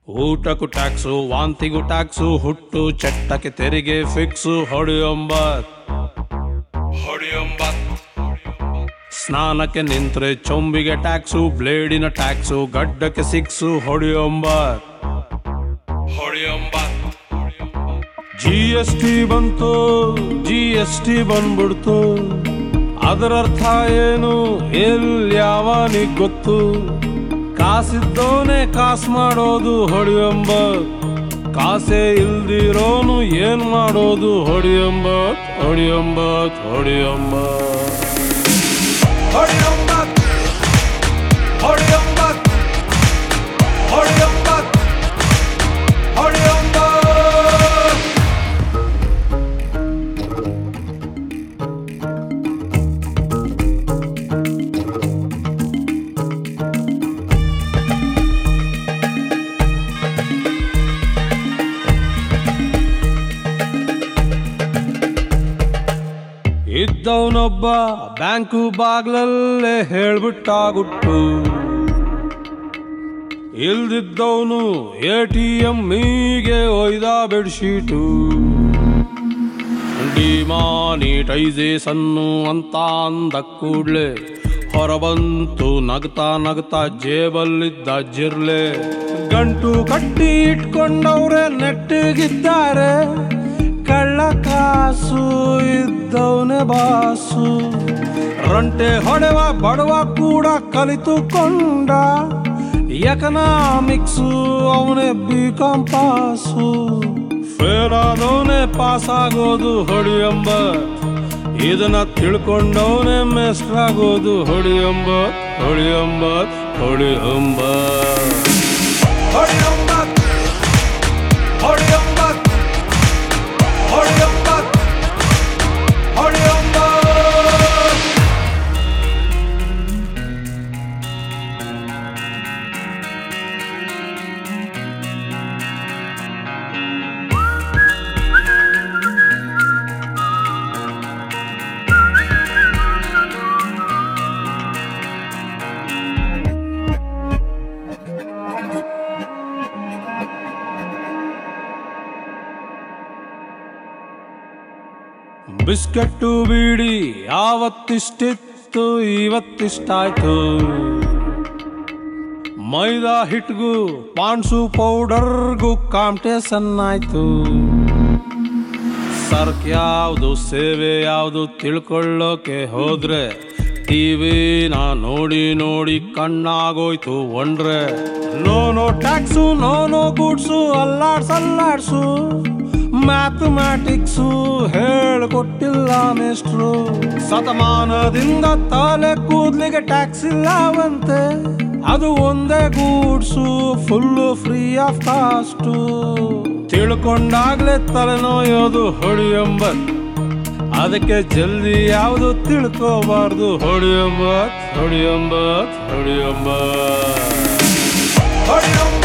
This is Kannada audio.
ಊಟಕ್ಕೂ ಟ್ಯಾಕ್ಸು ವಾಂತಿಗೂ ಟ್ಯಾಕ್ಸು ಹುಟ್ಟು ಚಟ್ಟಕ್ಕೆ ತೆರಿಗೆ ಫಿಕ್ಸು ಹೊಡೆಯೊಂಬತ್ ಹೊಡೆಯೊಂಬತ್ ಸ್ನಾನಕ್ಕೆ ನಿಂತ್ರೆ ಚೊಂಬಿಗೆ ಟ್ಯಾಕ್ಸು ಬ್ಲೇಡಿನ ಟ್ಯಾಕ್ಸು ಗಡ್ಡಕ್ಕೆ ಸಿಕ್ಸು ಹೊಡೆಯೊಂಬತ್ ಹೊಡೆಯೊಂಬತ್ ಜಿ ಎಸ್ ಟಿ ಬಂತು ಜಿ ಎಸ್ ಟಿ ಬಂದ್ಬಿಡ್ತು ಅದರರ್ಥ ಏನು ಎಲ್ಯಾವನಿಗ್ ಗೊತ್ತು ಕಾಸಿದ್ದವನೇ ಕಾಸ್ ಮಾಡೋದು ಹೊಡೆಯೊಂಬ ಕಾಸೇ ಇಲ್ದಿರೋನು ಏನ್ ಮಾಡೋದು ಹೊಡೆಯೊಂಬತ್ ಹೊಡೆಯೊಂಬತ್ ಹೊಡೆಯೊಂಬತ್ ಹೊಡೆಯೊಂಬತ್ ಹೊಡೆಯೊಂಬತ್ ಹೊಡೆಯೊಂಬತ್ ಹೊಡೆಯೊಂಬತ್ ಇದ್ದವನೊಬ್ಬ ಬ್ಯಾಂಕು ಬಾಗ್ಲಲ್ಲೇ ಹೇಳ್ಬಿಟ್ಟಾಗುಟ್ಟು ಇಲ್ದಿದ್ದವನು ಎ ಟಿ ಎಂ ಮೀಗೆ ಒಯ್ದ ಬೆಡ್ಶೀಟು ಡಿಮಾನಿಟೈಸೇಷನ್ನು ಅಂತ ಅಂದ ಕೂಡ್ಲೆ ಹೊರಬಂತು ನಗ್ತಾ ನಗ್ತಾ ಜೇಬಲ್ಲಿದ್ದ ಜಿರ್ಲೆ ಗಂಟು ಕಟ್ಟಿ ಇಟ್ಕೊಂಡವ್ರೆ ನೆಟ್ಟಿಗಿದ್ದಾರೆ ಕಳ್ಳ ಕಾಸು ಇದ್ದವನೇ ಬಾಸು ರಂಟೆ ಹೊಡೆವ ಬಡವ ಕೂಡ ಕಲಿತುಕೊಂಡ ಎಕನಾಮಿಕ್ಸು ಅವನೇ ಬಿ ಪಾಸು ಫೇಲ್ ಆದವನೇ ಪಾಸ್ ಆಗೋದು ಹೊಡಿಯಂಬ ಇದನ್ನ ತಿಳ್ಕೊಂಡವನೇ ಮೇಸ್ಟ್ರ್ ಆಗೋದು ಹೊಡಿಯಂಬ ಹೊಡಿಯಂಬ ಹೊಡಿಯಂಬ ಹೊಡಿಯಂಬ ಹೊಡಿಯಂಬ ಹೊಡಿಯಂಬ ಹೊಡಿಯಂಬ ಬಿಸ್ಕೆಟ್ಟು ಬೀಡಿ ಯಾವತ್ತಿಷ್ಟಿತ್ತು ಇವತ್ತಿಷ್ಟಾಯ್ತು ಮೈದಾ ಹಿಟ್ಗೂ ಪಾನ್ಸು ಪೌಡರ್ಗೂ ಕಾಂಪಿಟೇಷನ್ ಆಯ್ತು ಸರ್ಕ್ ಯಾವುದು ಸೇವೆ ಯಾವುದು ತಿಳ್ಕೊಳ್ಳೋಕೆ ಹೋದ್ರೆ ಟಿವಿನ ನೋಡಿ ನೋಡಿ ಕಣ್ಣಾಗೋಯ್ತು ಒಂಡ್ರೆ no no tax no no goods ಅಲ್ಲಾಡ್ಸ್ ಅಲ್ಲಾಡ್ಸು ಮ್ಯಾಥಮ್ಯಾಟಿಕ್ಸು ಹೇಳ್ಕೊಟ್ಟಿಲ್ಲ ಮೇಷ್ಟ್ರು ಶತಮಾನದಿಂದ ತಲೆ ಕೂದ್ಲಿಗೆ ಟ್ಯಾಕ್ಸ್ ಇಲ್ಲವಂತೆ ಅದು ಒಂದೇ goods full free of cost ತಿಳ್ಕೊಂಡಾಗ್ಲೇ ತಲೆನೋಯೋದು ಹೊಡಿಯಂಬತ್ ಅದಕ್ಕೆ ಜಲ್ದಿ ಯಾವುದು ತಿಳ್ಕೋಬಾರ್ದು ಹೊಡಿಯಂಬತ್ ಹೊಡಿಯಂಬತ್ ಹೊಡಿಯಂಬತ್ ಹೊಡಿಯಂಬ